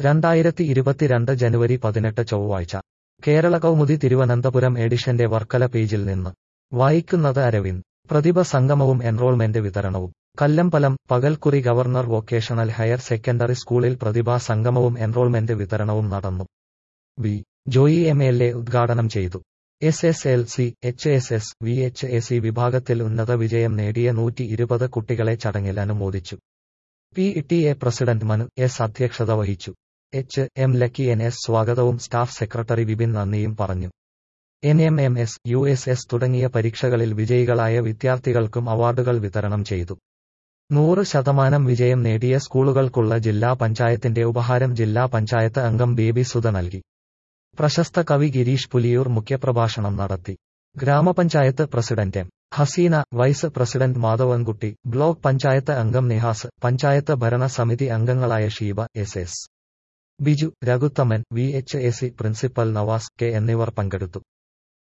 രണ്ടായിരത്തി ഇരുപത്തിരണ്ട് ജനുവരി പതിനെട്ട് ചൊവ്വാഴ്ച കേരള കൗമുദി തിരുവനന്തപുരം എഡിഷന്റെ വർക്കല പേജിൽ നിന്ന് വായിക്കുന്നത് അരവിന്ദ് പ്രതിഭ സംഗമവും എൻറോൾമെന്റ് വിതരണവും Kallambalam Pakalkuri governor vocational higher secondary സ്കൂളിൽ പ്രതിഭാ സംഗമവും എൻറോൾമെന്റ് വിതരണവും നടന്നു V Joy M L A ഉദ്ഘാടനം ചെയ്തു S S L C H S S V H A C വിഭാഗത്തിൽ ഉന്നത വിജയം നേടിയ നൂറ്റി ഇരുപത് കുട്ടികളെ ചടങ്ങിൽ അനുമോദിച്ചു P T A president Manu S അധ്യക്ഷത വഹിച്ചു H M Lucky N S സ്വാഗതവും സ്റ്റാഫ് സെക്രട്ടറി വിപിൻ നന്ദിയും പറഞ്ഞു N M M S U S S തുടങ്ങിയ പരീക്ഷകളിൽ വിജയികളായ വിദ്യാർത്ഥികൾക്കും അവാർഡുകൾ വിതരണം ചെയ്തു നൂറ് ശതമാനം വിജയം നേടിയ സ്കൂളുകൾക്കുള്ള ജില്ലാ പഞ്ചായത്തിന്റെ ഉപഹാരം ജില്ലാ പഞ്ചായത്ത് അംഗം ബേബി സുധ നൽകി പ്രശസ്ത കവി ഗിരീഷ് പുലിയൂർ മുഖ്യപ്രഭാഷണം നടത്തി ഗ്രാമപഞ്ചായത്ത് president M Haseena vice president Madhavankutty block panchayat അംഗം നിഹാസ് പഞ്ചായത്ത് ഭരണസമിതി അംഗങ്ങളായ Sheeba S S Biju Raghuthaman V H A C principal Navas K എന്നിവർ പങ്കെടുത്തു